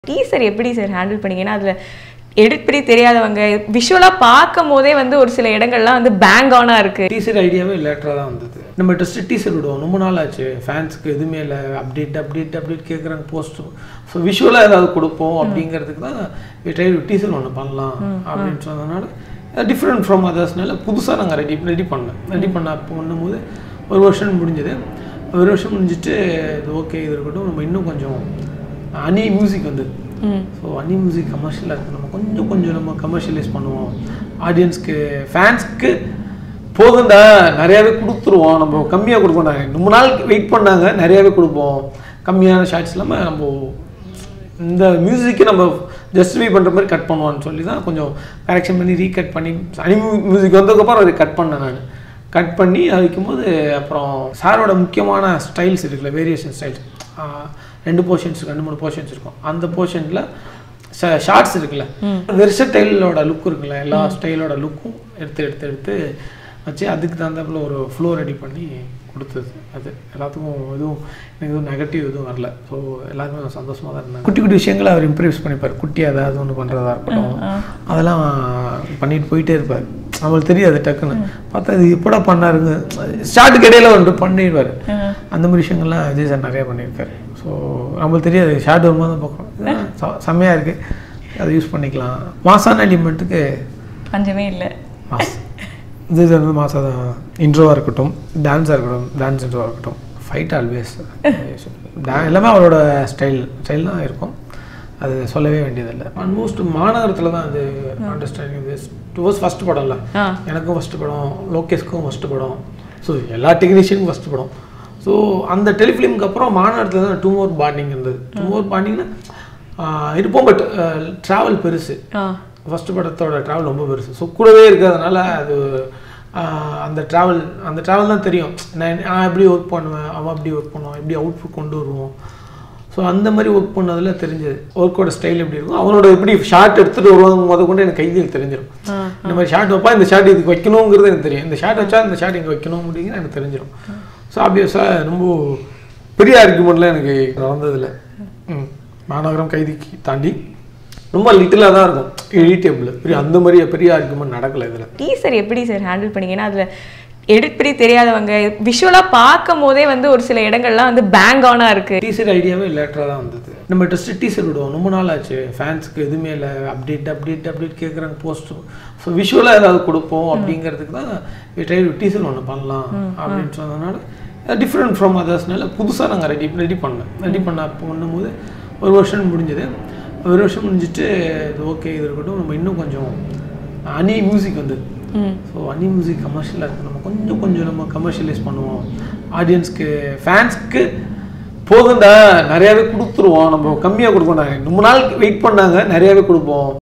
teaser எப்படி sir handle பண்ணீங்க ஏன்னா அதில் எடிட் பண்ணி தெரியாதவங்க விஷுவலாக பார்க்கும் போதே வந்து ஒரு சில இடங்கள்லாம் வந்து பேங் ஆனா இருக்கு டீசர் ஐடியாவே லேட்டராக தான் வந்தது நம்ம டெஸ்ட் டீசர் விடுவோம் ரொம்ப நாள் ஆச்சு ஃபேன்ஸுக்கு எதுவுமே இல்லை அப்டேட் அப்டேட் அப்டேட் கேட்குறாங்க போஸ்ட் ஸோ விஷுவலாக ஏதாவது கொடுப்போம் அப்படிங்கிறதுக்கு தான் ட்ரை டீசர் ஒன்று பண்ணலாம் அப்படின்னு சொன்னதுனால டிஃப்ரெண்ட் ஃப்ரம் அதர்ஸ்னால புதுசாக நாங்கள் ரெடி ரெடி பண்ணேன் ரெடி பண்ண பண்ணும்போது ஒரு வருஷம் முடிஞ்சது ஒரு வருஷம் முடிஞ்சிட்டு இது ஓகே இது இருக்கட்டும் நம்ம இன்னும் கொஞ்சம் அனி மியூசிக் வந்தது ஸோ அனி மியூசிக் கமர்ஷியலாக இருக்குது நம்ம கொஞ்சம் கொஞ்சம் நம்ம கமர்ஷியலைஸ் பண்ணுவோம் ஆடியன்ஸ்க்கு ஃபேன்ஸ்க்கு போதுண்டா நிறையாவே கொடுத்துருவோம் நம்ம கம்மியாக கொடுப்போம் நாங்கள் ரொம்ப நாள் வெயிட் பண்ணாங்க நிறையாவே கொடுப்போம் கம்மியான ஷார்ட்ஸ் இல்லாமல் நம்ம இந்த மியூசிக்கு நம்ம ஜஸ்டிஃபை பண்ணுற மாதிரி கட் பண்ணுவான்னு சொல்லி தான் கொஞ்சம் கரெக்ஷன் பண்ணி ரீகட் பண்ணி அனி மியூசிக் வந்ததுக்கப்புறம் அதை கட் பண்ணேன் நான் கட் பண்ணி அது வைக்கும்போது அப்புறம் சாரோட முக்கியமான ஸ்டைல்ஸ் இருக்குல்ல வேரியேஷன் ஸ்டைல்ஸ் ரெண்டு போர்ஷன்ஸ் ரெண்டு மூணு போர்ஷன்ஸ் இருக்கும் அந்த போர்ஷனில் ஷார்ட்ஸ் இருக்குல்ல வெர்சடைலோட லுக் இருக்குல்ல எல்லா ஸ்டைலோட லுக்கும் எடுத்து எடுத்து எடுத்து வச்சு அதுக்கு தகுந்தாப்புல ஒரு ஃப்ளோ ரெடி பண்ணி கொடுத்தது அது எல்லாத்துக்கும் எதுவும் எனக்கு எதுவும் நெகட்டிவ் எதுவும் வரல ஸோ எல்லாருமே சந்தோஷமாக தான் இருந்தாங்க குட்டி குட்டி விஷயங்களை அவர் இம்ப்ரூவ்ஸ் பண்ணிப்பார் குட்டியாக ஏதாவது ஒன்று பண்ணுறதா இருக்கட்டும் அதெல்லாம் பண்ணிட்டு போயிட்டே இருப்பார் அவங்களுக்கு தெரியாது டக்குன்னு பார்த்தா இது எப்படா பண்ணாருங்க ஸ்டார்ட்டுக்கு இடையில ஒன்று பண்ணிடுவார் அந்த மாதிரி விஷயங்கள்லாம் விஜய் சார் நிறையா பண்ணியிருக்காரு ஸோ நம்மளுக்கு தெரியாது ஷார்ட் வரும்போது தான் பார்க்குறோம் இதெல்லாம் செ- செம்மையாக இருக்குது அதை யூஸ் பண்ணிக்கலாம் மாசான எலிமெண்ட்டுக்கு பஞ்சமே இல்லை மாஸ் விஜய் சார் வந்து மாசாக தான் இன்ட்ரோவாக இருக்கட்டும் டான்ஸாக இருக்கட்டும் டான்ஸ் இன்ட்ரோவாக இருக்கட்டும் ஃபைட் ஆல்வேஸ் எல்லாமே அவரோட ஸ்டைல் ஸ்டைல் தான் இருக்கும் அது சொல்லவே வேண்டியதில்லை ஆல்மோஸ்ட் மாநகரத்தில் தான் அது அண்டர்ஸ்டாண்டிங் திஸ் டுவர்ஸ் ஃபஸ்ட் படம்ல ஆ எனக்கும் ஃபஸ்ட்டு படம் லோகேஷ்க்கும் ஃபஸ்ட்டு படம் ஸோ எல்லா டெக்னீஷியனுக்கும் ஃபஸ்ட்டு படம் ஸோ அந்த டெலிஃபிலிம்க்கு அப்புறம் மாநாட்டில் தான் டூ மோர் பாண்டிங் இருந்தது டூ மோர் பாண்டிங்னா இருப்போம் பட் ட்ராவல் பெருசு ஆ ஃபஸ்ட்டு படத்தோட ட்ராவல் ரொம்ப பெருசு ஸோ கூடவே இருக்கிறதுனால அது ஆஹ், அந்த ட்ராவல் அந்த ட்ராவல் தான் தெரியும் நான் நான் எப்படி ஒர்க் பண்ணுவேன் அவன் எப்படி ஒர்க் பண்ணுவான் எப்படி அவுட்புட் கொண்டு வருவோம் ஸோ அந்த மாதிரி ஒர்க் பண்ணதில் தெரிஞ்சது ஒர்க்கோட ஸ்டைல் எப்படி இருக்கும் அவனோட எப்படி ஷார்ட் எடுத்துகிட்டு வருவாங்க முத கொண்டு எனக்கு கைதில் தெரிஞ்சிடும் இந்த மாதிரி ஷார்ட் வைப்பா இந்த ஷார்ட் இதுக்கு வைக்கணுங்கிறது எனக்கு தெரியும் இந்த ஷார்ட் வச்சா இந்த ஷார்ட் இங்கே வைக்கணும் அப்படிங்கிறது எனக்கு தெரிஞ்சிடும் ஸோ ஆப்வியஸாக ரொம்ப பெரிய ஆர்குமெண்ட்லாம் எனக்கு நடந்ததில்ல ம் மாநகரம் கைதிக்கு தாண்டி ரொம்ப லிட்டிலாக தான் இருக்கும் எடிட்டபிள் பெரிய அந்த மாதிரி பெரிய ஆர்குமெண்ட் நடக்கல இதில் டீசர் எப்படி சார் ஹேண்டில் பண்ணீங்க ஏன்னா அதில் எடிட் பண்ணி தெரியாதவங்க விஷுவலாக பார்க்கும் போதே வந்து ஒரு சில இடங்கள்லாம் வந்து பேங் ஆனா இருக்கு டீசர் ஐடியாவே லேட்டராக தான் வந்தது நம்ம டெஸ்ட் டீசர் விடுவோம் ரொம்ப நாள் ஆச்சு ஃபேன்ஸுக்கு எதுவுமே இல்லை அப்டேட் அப்டேட் அப்டேட் கேட்குறாங்க போஸ்ட் ஸோ விஷுவலாக ஏதாவது கொடுப்போம் அப்படிங்கிறதுக்கு தான் ட்ரை டீசர் ஒன்று பண்ணலாம் அப்படின்னு சொன்னதுனால டிஃப்ரெண்ட் ஃப்ரம் அதர்ஸ்னால புதுசாக நாங்கள் ரெடி ரெடி பண்ணேன் ரெடி பண்ண பண்ணும்போது ஒரு வருஷம் முடிஞ்சது ஒரு வருஷம் முடிஞ்சிட்டு இது ஓகே இது இருக்கட்டும் நம்ம இன்னும் கொஞ்சம் அனி மியூசிக் வந்தது ஸோ அனி மியூசிக் கமர்ஷியலாக இருக்குது நம்ம கொஞ்சம் கொஞ்சம் நம்ம கமர்ஷியலைஸ் பண்ணுவோம் ஆடியன்ஸ்க்கு ஃபேன்ஸ்க்கு போதுண்டா நிறையாவே கொடுத்துருவோம் நம்ம கம்மியாக கொடுப்போம் நாங்கள் ரொம்ப நாள் வெயிட் பண்ணாங்க நிறையாவே கொடுப்போம்